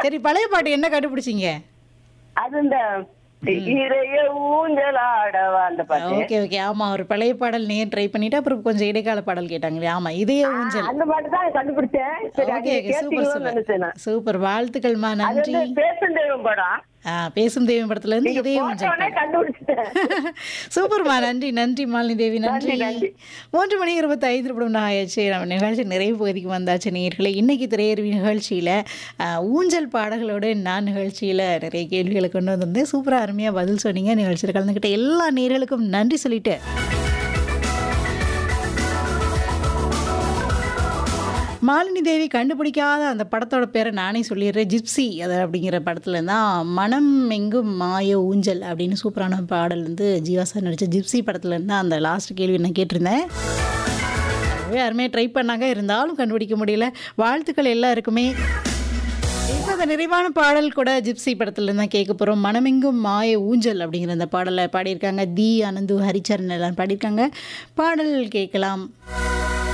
சரி பழைய பாட்டு என்ன கண்டுபிடிச்சீங்க அது இந்த இறைய ஊஞ்சலாடவா அந்த பாட்டு ஓகே ஓகே ஆமா ஒரு பழைய பாடல் நீங்க ட்ரை பண்ணிட்டு அப்புறம் கொஞ்சம் இடைக்கால பாடல் கேட்டாங்க இல்லையா? ஆமா இதய ஊஞ்சல் அந்த பாட்டு தான் கண்டுபிடிச்சேன் சரி ஓகே அது ஓகே சூப்பர் கேட்டீங்களோன்னு சூப்பர் நினைச்சேன் நான். சூப்பர் வாழ்த்துக்கள்மா அது நன்றி வந்து பேசும் தெய்வம் படம் ஆ, பேசும் தெய்வம் படத்துல இருந்து நீங்க இதய ஊஞ்சல் போட்டோன்னே பாடல். கண்டுபிடிச்சிட்டேன் சூப்பர்மா நன்றி நன்றி மாலினி தேவி நன்றி நன்றி, நன்றி. மூன்று மணி இருபத்தி ஐந்து நிமிடம் நான் ஆயிடுச்சு நம்ம நிகழ்ச்சி நிறைவு பகுதிக்கு வந்தாச்சு நேயர்களே இன்னைக்கு திரையறிவி நிகழ்ச்சியில் ஊஞ்சல் பாடல்களோடு நான் நிகழ்ச்சியில் நிறைய கேள்விகளை கொண்டு வந்திருந்தேன் சூப்பராக அருமையாக பதில் சொன்னீங்க நிகழ்ச்சியில் கலந்துக்கிட்ட எல்லா நேயர்களுக்கும் நன்றி சொல்லிட்டு மாலினி தேவி கண்டுபிடிக்காத அந்த படத்தோட பேரை நானே சொல்லிடுறேன் ஜிப்சி அது அப்படிங்கிற படத்துல தான் மனம் எங்கும் மாய ஊஞ்சல் அப்படின்னு சூப்பரான பாடல் வந்து ஜீவா சார் நடித்த ஜிப்சி படத்துல இருந்து அந்த லாஸ்ட் கேள்வி நான் கேட்டிருந்தேன் ரொம்பவே அருமையாக ட்ரை பண்ணாங்க இருந்தாலும் கண்டுபிடிக்க முடியல வாழ்த்துக்கள் எல்லாருக்குமே இப்போ அந்த நிறைவான பாடல் கூட ஜிப்சி படத்துல தான் கேட்க போகிறோம் மனமெங்கும் மாய ஊஞ்சல் அப்படிங்கிற அந்த பாடலை பாடியிருக்காங்க தி அனந்து ஹரிச்சரன் எல்லாம் பாடியிருக்காங்க பாடல் கேட்கலாம்